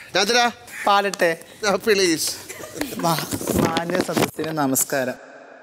ചന്ദ്ര പാടട്ടെ പ്ലീസ് മാ- മാന്യ സദസ്സിന് നമസ്കാരം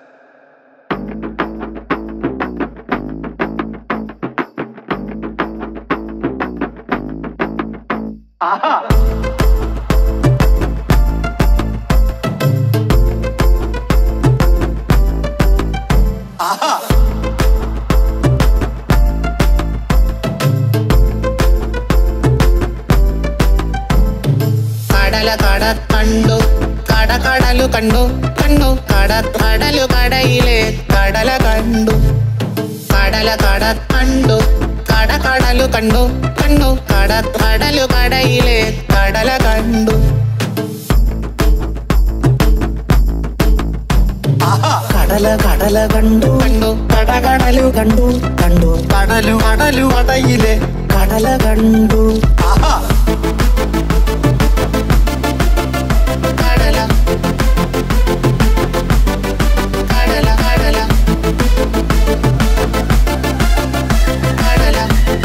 കടല കട കണ്ടു കട കടലു കണ്ടു കണ്ടു കട കടലു കടയിലെ കടല കണ്ടു കടല കട കണ്ടു കട കടലു കണ്ടു കണ്ടു കട കടലു കടയിലെ കടല കണ്ടു കടല കടല കണ്ടു കണ്ടു കട കടലു കണ്ടു കണ്ടു കടലു കടലു കടയിലെ കടല കണ്ടു കടല കടല കടല കടല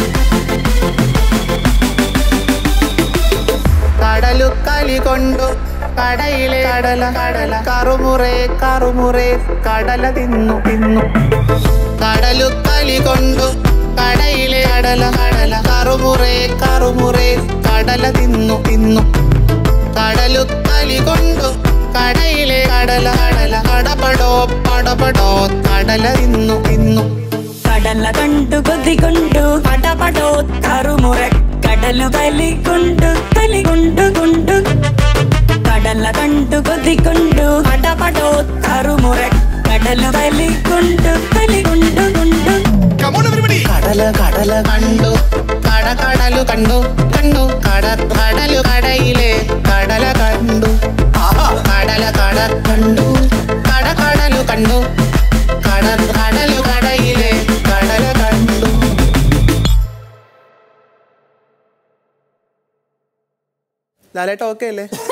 കടലു കലി കൊണ്ടു കടയിലെ കടല കടല കറുമുറേ കറുമുറേ കടല തിന്നു തിന്നു കടലു കലി കൊണ്ടു കടയിലെ കടല കടല കറുമുറേ കറുമുറേ കടല തിന്നു തിന്നു കടലു കലി കൊണ്ടു കടയിലെ കടല കടല കടപടോ പടപടോ കടല തിന്നു തിന്നു കടല കണ്ടു കൊതി കൊണ്ടു പടപടോ കറുമുറ കടലു കലി കൊണ്ടു കലി കൊണ്ടു കൊണ്ടു കടല കണ്ടു കൊതി കൊണ്ടു പടപടോ കറുമുറ കടലു കലി കൊണ്ടു കലി കൊണ്ടു കൊണ്ടു കടല കടല കണ്ടു കട കടലു കണ്ടു കണ്ടു കട കടലു കടയിലെ കടല കണ്ടു കടല കട കണ്ടു കട കടലു കണ്ടു കട കടലു കടയിലെ കടല കണ്ടു ലാലേട്ട ഓക്കെ അല്ലേ